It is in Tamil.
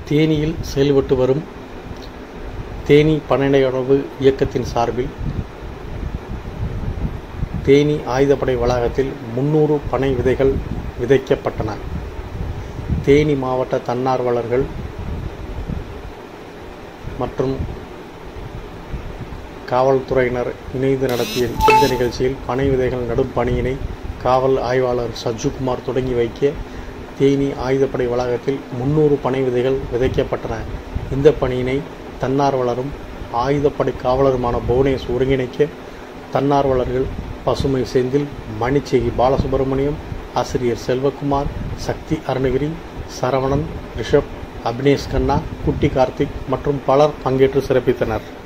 தேனியில் செயல்பட்டு வரும் தேனி பனையுணவு இயக்கத்தின் சார்பில் தேனி ஆயுதப்படை வளாகத்தில் முன்னூறு பனை விதைகள் விதைக்கப்பட்டன தேனி மாவட்ட தன்னார்வலர்கள் மற்றும் காவல்துறையினர் இணைந்து நடத்திய இந்த நிகழ்ச்சியில் பனை விதைகள் நடும் பணியினை காவல் ஆய்வாளர் சஜ்ஜுகுமார் தொடங்கி வைக்க தேனி ஆயுதப்படை வளாகத்தில் முன்னூறு பனை விதைகள் விதைக்கப்பட்டன இந்த பணியினை தன்னார்வலரும் ஆயுதப்படை காவலருமான புவனேஷ் ஒருங்கிணைக்க தன்னார்வலர்கள் பசுமை செந்தில் மணிச்செகி பாலசுப்ரமணியம் ஆசிரியர் செல்வகுமார் சக்தி அருணகிரி சரவணன் ரிஷப் அபினேஷ் கண்ணா குட்டி கார்த்திக் மற்றும் பலர் பங்கேற்று சிறப்பித்தனர்